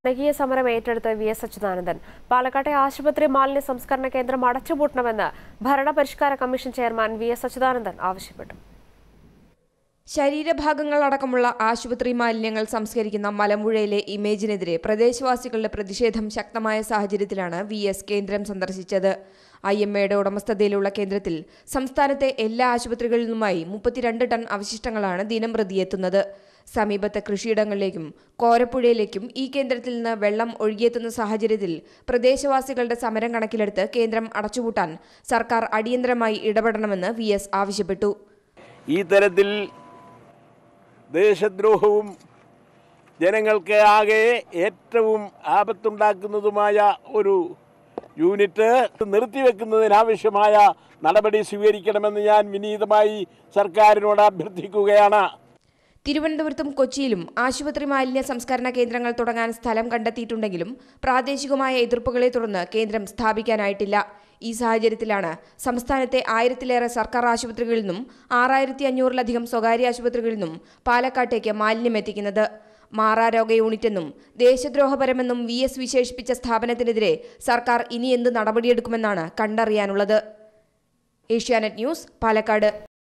ജനകീയ സമരം ഏറ്റെടുത്ത് വി എസ് അച്യുതാനന്ദൻ പാലക്കാട്ടെ ആശുപത്രി മാലിന്യ സംസ്കരണ കേന്ദ്രം അടച്ചുപൂട്ടണമെന്ന് ഭരണപരിഷ്കാര commission chairman V S Achuthanandan ആവശ്യപ്പെട്ടു ശരീരഭാഗങ്ങൾ അടക്കമുള്ള ആശുപത്രി മാലിന്യങ്ങൾ സംസ്കരിക്കുന്ന മലമ്പുഴയിലെ ഇമേജിനെതിരെ പ്രദേശവാസികളുടെ പ്രതിഷേധം ശക്തമായ സാഹചര്യത്തിലാണ് വി എസ് കേന്ദ്രം സന്ദർശിച്ചത് ഐ എം എയുടെ ഉടമസ്ഥതയിലുള്ള കേന്ദ്രത്തിൽ സംസ്ഥാനത്തെ എല്ലാ ആശുപത്രികളിൽ നിന്നുമായി മുപ്പത്തിരണ്ട് ടൺ അവശിഷ്ടങ്ങളാണ് ദിനം പ്രതി എത്തുന്നത് സമീപത്തെ കൃഷിയിടങ്ങളിലേക്കും കോരപ്പുഴയിലേക്കും ഈ കേന്ദ്രത്തിൽ നിന്ന് വെള്ളം ഒഴുകിയെത്തുന്ന സാഹചര്യത്തിൽ പ്രദേശവാസികളുടെ സമരം കണക്കിലെടുത്ത് കേന്ദ്രം അടച്ചുപൂട്ടാൻ സർക്കാർ അടിയന്തരമായി ഇടപെടണമെന്ന് വി എസ് ആവശ്യപ്പെട്ടു ഈ തരത്തിൽ ദേശദ്രോഹവും ജനങ്ങൾക്ക് ആകെ ഏറ്റവും ആപത്തുണ്ടാക്കുന്നതുമായ ഒരു യൂണിറ്റ് നിർത്തിവെക്കുന്നതിനാവശ്യമായ നടപടി സ്വീകരിക്കണമെന്ന് ഞാൻ വിനീതമായി സർക്കാരിനോട് അഭ്യർത്ഥിക്കുകയാണ് തിരുവനന്തപുരത്തും കൊച്ചിയിലും ആശുപത്രി മാലിന്യ സംസ്കരണ കേന്ദ്രങ്ങൾ തുടങ്ങാൻ സ്ഥലം കണ്ടെത്തിയിട്ടുണ്ടെങ്കിലും പ്രാദേശികമായ എതിർപ്പുകളെ തുടർന്ന് കേന്ദ്രം സ്ഥാപിക്കാനായിട്ടില്ല ഈ സാഹചര്യത്തിലാണ് സംസ്ഥാനത്തെ ആയിരത്തിലേറെ സർക്കാർ ആശുപത്രികളിൽ നിന്നും ആറായിരത്തി അഞ്ഞൂറിലധികം സ്വകാര്യ ആശുപത്രികളിൽ നിന്നും പാലക്കാട്ടേക്ക് മാലിന്യം എത്തിക്കുന്നത് മാറാരോഗ യൂണിറ്റെന്നും ദേശദ്രോഹപരമെന്നും വി എസ് വിശേഷിപ്പിച്ച സ്ഥാപനത്തിനെതിരെ സർക്കാർ ഇനി എന്ത് നടപടിയെടുക്കുമെന്നാണ് കണ്ടറിയാനുള്ളത് ഏഷ്യാനെറ്റ് ന്യൂസ് പാലക്കാട്